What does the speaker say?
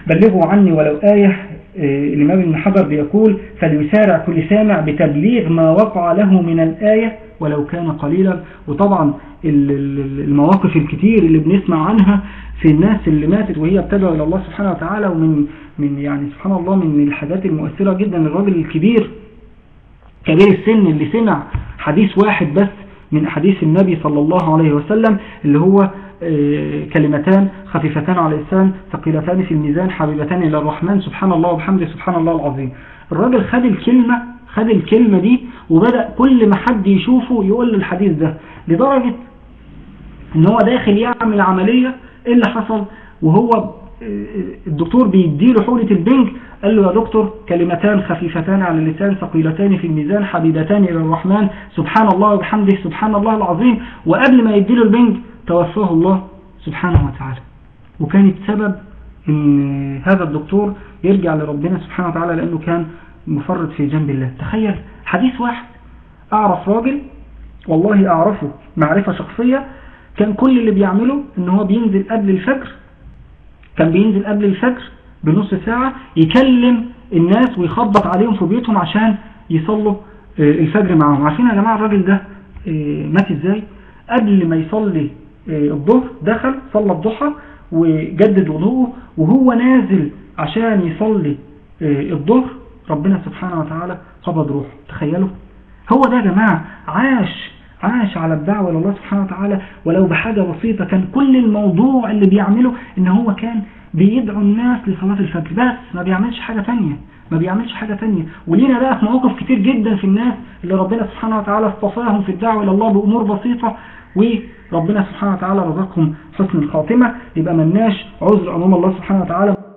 بلغوا عني ولو آية الإمام ابن حجر بيقول فليسارع كل سامع بتبليغ ما وقع له من الآية ولو كان قليلا وطبعا المواقف الكتير اللي بنسمع عنها في الناس اللي ماتت وهي بتدعو إلى الله سبحانه وتعالى ومن من يعني سبحان الله من الحاجات المؤثرة جدا الراجل الكبير كبير السن اللي سمع حديث واحد بس من حديث النبي صلى الله عليه وسلم اللي هو كلمتان خفيفتان على اللسان ثقيلتان في الميزان حبيبتان إلى الرحمن سبحان الله وبحمده سبحان الله العظيم الراجل خد الكلمة خد الكلمة دي وبدأ كل ما حد يشوفه يقول له الحديث ده لدرجة ان هو داخل يعمل عملية ايه اللي حصل وهو الدكتور بيديله حولة البنج قال له يا دكتور كلمتان خفيفتان على اللسان ثقيلتان في الميزان حبيبتان إلى الرحمن سبحان الله وبحمده سبحان الله العظيم وقبل ما يديله البنج توفاه الله سبحانه وتعالى وكانت سبب ان هذا الدكتور يرجع لربنا سبحانه وتعالى لأنه كان مفرط في جنب الله تخيل حديث واحد أعرف راجل والله أعرفه معرفة شخصية كان كل اللي بيعمله ان هو بينزل قبل الفجر كان بينزل قبل الفجر بنص ساعة يكلم الناس ويخبط عليهم في بيوتهم عشان يصلوا الفجر معهم عارفين يا جماعة الراجل ده مات ازاي قبل ما يصلي الظهر دخل صلى الضحى وجدد وضوءه وهو نازل عشان يصلي الظهر ربنا سبحانه وتعالى قبض روحه تخيلوا هو ده يا جماعة عاش عاش على الدعوة إلى الله سبحانه وتعالى ولو بحاجة بسيطة كان كل الموضوع اللي بيعمله ان هو كان بيدعو الناس لصلاة الفجر بس ما بيعملش حاجة تانية ما بيعملش حاجة تانية ولينا بقى في مواقف كتير جدا في الناس اللي ربنا سبحانه وتعالى اصطفاهم في الدعوة إلى الله بأمور بسيطة وربنا سبحانه وتعالى رزقهم حسن الخاتمة يبقى مناش عذر أمام الله سبحانه وتعالى